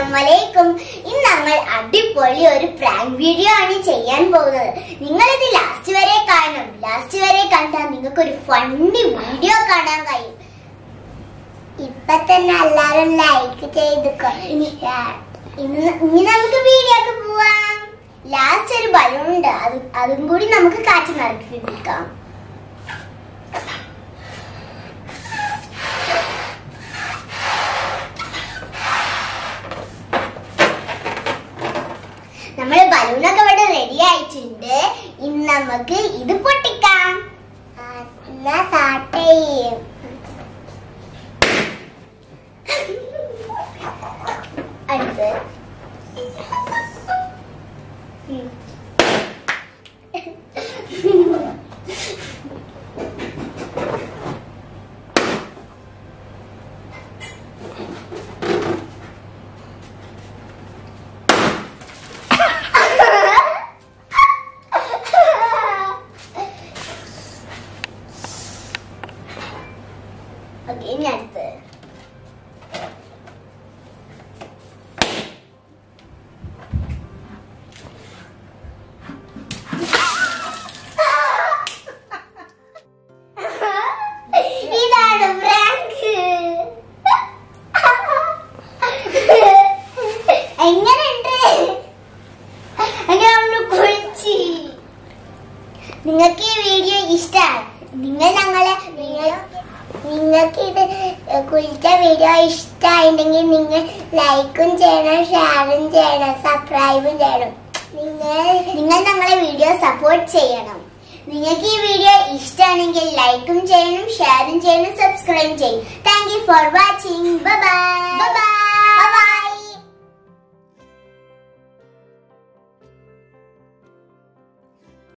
അസ്സലാമലൈക്കും ഇന്ന് നമ്മൾ അടിപൊളി ഒരു പ്രാങ്ക് വീഡിയോ ആണ് ചെയ്യാൻ പോകുന്നത് നിങ്ങൾ ഇത് ലാസ്റ്റ് വരെ കാണണം ലാസ്റ്റ് വരെ കണ്ടാൽ നിങ്ങൾക്ക് ഒരു ഫണ്ണി വീഡിയോ കാണാൻ കഴിയും ഇപ്പൊ തന്നെ എല്ലാരും ലൈക്ക് ചെയ്തുക്കോ ഇനി ഇന്ന് ഇനി നമുക്ക് വീഡിയോക്ക് പോവാം ലാസ്റ്റ് ഒരു ബലൂൺ ഉണ്ട് അത് അതും കൂടി നമുക്ക് കാറ്റ് നടക്കിപ്പിക്കാം നമ്മള് ബലൂണൊക്കെ ഇവിടെ റെഡി ആയിട്ടുണ്ട് ഇന്ന് നമുക്ക് ഇത് പൊട്ടിക്കാം എന്നാ സ്റ്റാർട്ട് ചെയ്യും അടുത്ത് ഉം. ഓക്കെ ഇനി അടുത്ത് ഇതാണ് പ്രാങ്ക് എങ്ങനെയുണ്ട് അങ്ങനെ നമ്മള് കുളിച്ച് നിങ്ങൾക്ക് ഈ വീഡിയോ ഇഷ്ടമാണ് നിങ്ങൾ ഞങ്ങളെ നിങ്ങൾ നിങ്ങൾക്ക് ഇത് കുളിച്ച വീഡിയോ ഇഷ്ടമായിട്ടുണ്ടെങ്കിൽ നിങ്ങൾ ലൈക്കും ചെയ്യണം ഷെയറും ചെയ്യണം സബ്സ്ക്രൈബും ചെയ്യണം നിങ്ങൾ നിങ്ങൾ ഞങ്ങളെ വീഡിയോ സപ്പോർട്ട് ചെയ്യണം നിങ്ങൾക്ക് ഈ വീഡിയോ ഇഷ്ടമാണെങ്കിൽ ലൈക്കും ചെയ്യണം ഷെയറും ചെയ്യണം സബ്സ്ക്രൈബ് ചെയ്യും thank you for watching by